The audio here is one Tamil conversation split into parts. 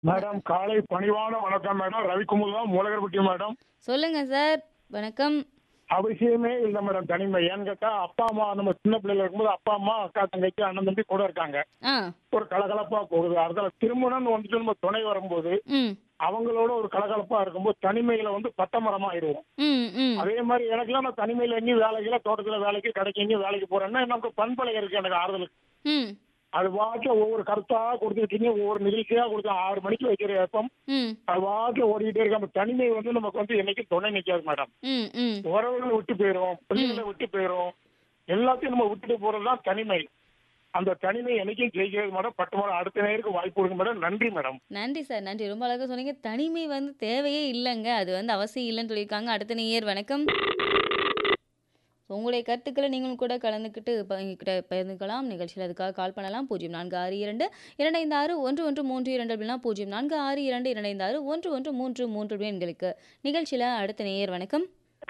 மேடம் காலை பணிவான வணக்கம் மேடம் ரவிக்குமார் தான் மூலகர்பட்டி மேடம் சொல்லுங்க சார் வணக்கம் அவசியமே இல்லை மேடம் தனிமை ஏன்னு கேட்டா அப்பா அம்மா நம்ம சின்ன பிள்ளைல இருக்கும்போது அப்பா அம்மா அக்கா தங்கச்சி அண்ணன் தம்பி கூட இருக்காங்க ஆ ஒரு கலகலப்பா போகுது அதில் திருமணம்னு வந்துட்டு நம்ம துணை வரும்போது ம் அவங்களோட ஒரு கலகலப்பா இருக்கும்போது தனிமையில வந்து பட்டமரமா ஆயிடுவோம் ம் ம் அதே மாதிரி எனக்குலாம் நான் தனிமையில எங்கேயும் வேலைக்குல தோட்டத்துல வேலைக்கு கடைக்கு எங்கேயும் வேலைக்கு போறேன்னா நமக்கு பண்பலை இருக்கு எனக்கு ஆறுதலுக்கு ம் அது பாட்டில் ஒவ்வொரு கருத்தா கொடுத்துருக்கீங்க ஒவ்வொரு நிகழ்ச்சியா கொடுத்து ஆறு மணிக்கு வைக்கிற எப்பம் ம் அது பாட்டில் ஓடிக்கிட்டே இருக்கு அந்த தனிமை வந்து நமக்கு வந்து என்னைக்கும் துணை நிற்காது மேடம் ம் ம் உறவுகளை விட்டு போயிரும் பிள்ளைகளை விட்டு போயிரும் எல்லாத்தையும் நம்ம விட்டுட்டு போறதுதான் தனிமை அந்த தனிமை என்னைக்கும் ஜெயிக்கிறது மேடம் பட்டு மேடம் அடுத்த நேருக்கு வாய்ப்பு கொடுங்க மேடம் நன்றி மேடம் நன்றி சார் நன்றி ரொம்ப அழகாக சொன்னீங்க தனிமை வந்து தேவையே இல்லைங்க அது வந்து அவசியம் இல்லைன்னு சொல்லியிருக்காங்க அடுத்த நேயர் வணக்கம் So, உங்களுடைய கருத்துக்களை நீங்களும் கூட கலந்துக்கிட்டு இப்போ எங்ககிட்ட பகிர்ந்துக்கலாம் நிகழ்ச்சியில் அதுக்காக கால் பண்ணலாம் பூஜ்ஜியம் நான்கு ஆறு இரண்டு இரண்டு ஐந்து ஆறு ஒன்று ஒன்று மூன்று இரண்டு அப்படின்னா பூஜ்ஜியம் நான்கு ஆறு இரண்டு இரண்டு ஐந்து ஆறு ஒன்று ஒன்று மூன்று மூன்று அப்படி எங்களுக்கு நிகழ்ச்சியில் அடுத்த நேயர் வணக்கம்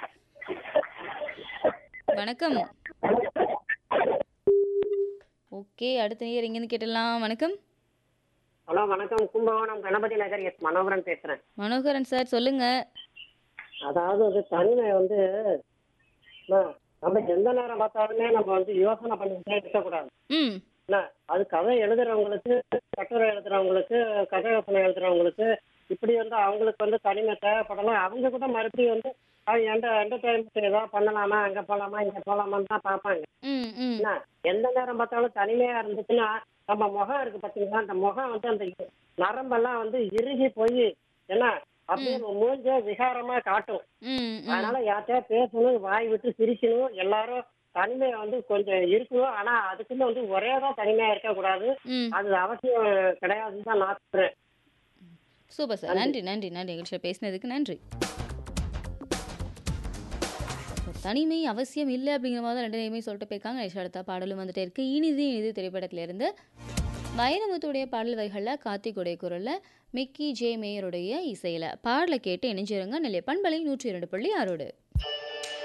வணக்கம் ஓகே அடுத்த நேயர் எங்கேருந்து கேட்டலாம் வணக்கம் ஹலோ வணக்கம் கும்பகோணம் கணபதி நகர் எஸ் மனோகரன் பேசுறேன் மனோகரன் சார் சொல்லுங்க அதாவது அது தனிமை வந்து என்ன, நம்ம எந்த நேரம் பார்த்தாலுமே நம்ம வந்து யோசனை பண்ணிக்கிட்டே இருக்கக்கூடாது ம் என்ன அது கதை எழுதுறவங்களுக்கு கட்டுரை எழுதுறவங்களுக்கு கதை யோசனை எழுதுறவங்களுக்கு இப்படி வந்து அவங்களுக்கு வந்து தனிமை தேவைப்படலாம் அவங்க கூட மறுபடியும் வந்து அவங்க எந்த என்டர்டைன்மெண்ட் ஏதாவது பண்ணலாமா அங்க போலாமா இங்க போலாமான்னு தான் பார்ப்பாங்க ம் ம் என்ன எந்த நேரம் பார்த்தாலும் தனிமையா இருந்துச்சுன்னா நம்ம முகம் இருக்கு பாத்தீங்களா அந்த முகம் வந்து அந்த நரம்பெல்லாம் வந்து இறுகி போய் என்ன அப்படியே நம்ம மூஞ்ச விகாரமா காட்டும் ம் ம் அதனால யார்கிட்டயா பேசணும் வாய் விட்டு சிரிக்கணும் எல்லாரும் தனிமையை வந்து கொஞ்சம் இருக்கணும் ஆனா அதுக்குள்ள வந்து ஒரே தான் தனிமையா இருக்க கூடாது ம் அது அவசியம் கிடையாதுன்னு தான் நான் சொல்றேன் சூப்பர் சார் நன்றி நன்றி நன்றி நிகழ்ச்சியில் பேசினதுக்கு நன்றி தனிமை அவசியம் இல்லை அப்படிங்கிற மாதிரி ரெண்டு நேரமே சொல்லிட்டு போயிருக்காங்க நிகழ்ச்சி அடுத்த பாடலும் வந்துட்டே இருக்கு இனிது இனிது திரைப்படத்திலிருந்து வைரமுத்துடைய பாடல் வரிகளில் கார்த்திகுடைய குரலில் மிக்கி ஜே மேயருடைய இசையில் பாடலை கேட்டு இணைஞ்சிருங்க நிலைய பண்பலை நூற்றி இரண்டு புள்ளி ஆறோடு